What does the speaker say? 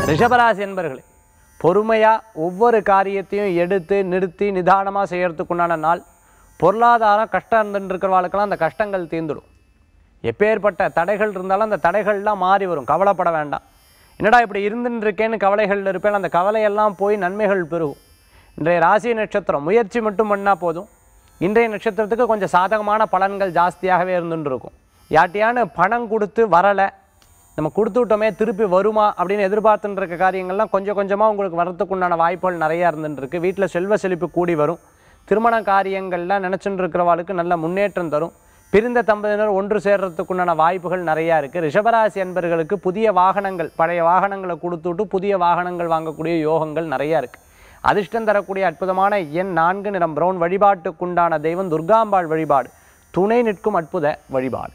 ரிஷபராசி என்பர்களே பொறுமையாக ஒவ்வொரு காரியத்தையும் எடுத்து நிறுத்தி நிதானமாக செய்யறதுக்குண்டான நாள் பொருளாதாரம் கஷ்டம் இருந்துட்டு இருக்கிறவாளுக்கெல்லாம் அந்த கஷ்டங்கள் தீர்ந்துடும் எப்பேற்பட்ட தடைகள் இருந்தாலும் அந்த தடைகள்லாம் மாறி வரும் கவலைப்பட வேண்டாம் என்னடா இப்படி இருந்துட்டு இருக்கேன்னு கவலைகள் இருப்பேன் அந்த கவலையெல்லாம் போய் நன்மைகள் பெருகும் இன்றைய ராசி நட்சத்திரம் முயற்சி மட்டும் பண்ணால் போதும் இன்றைய நட்சத்திரத்துக்கு கொஞ்சம் சாதகமான பலன்கள் ஜாஸ்தியாகவே இருந்துட்டு இருக்கும் யார்ட்டையான பணம் கொடுத்து வரலை நம்ம கொடுத்து விட்டோமே திருப்பி வருமா அப்படின்னு எதிர்பார்த்துட்டு இருக்க காரியங்கள்லாம் கொஞ்சம் கொஞ்சமாக உங்களுக்கு வரத்துக்கு உண்டான வாய்ப்புகள் நிறையா இருந்துட்டு இருக்கு வீட்டில் செல்வ செழிப்பு கூடி வரும் திருமண காரியங்கள்லாம் நினச்சிட்டு இருக்கிறவாளுக்கு நல்ல முன்னேற்றம் தரும் பிரிந்த தம்பதியினர் ஒன்று சேர்றதுக்குண்டான வாய்ப்புகள் நிறையா இருக்குது ரிஷபராசி அன்பர்களுக்கு புதிய வாகனங்கள் பழைய வாகனங்களை கொடுத்துட்டு புதிய வாகனங்கள் வாங்கக்கூடிய யோகங்கள் நிறையா இருக்குது அதிர்ஷ்டம் தரக்கூடிய அற்புதமான எண் நான்கு நிறம் பிரவுன் வழிபாட்டுக்குண்டான தெய்வம் துர்காம்பாள் வழிபாடு துணை நிற்கும் அற்புத வழிபாடு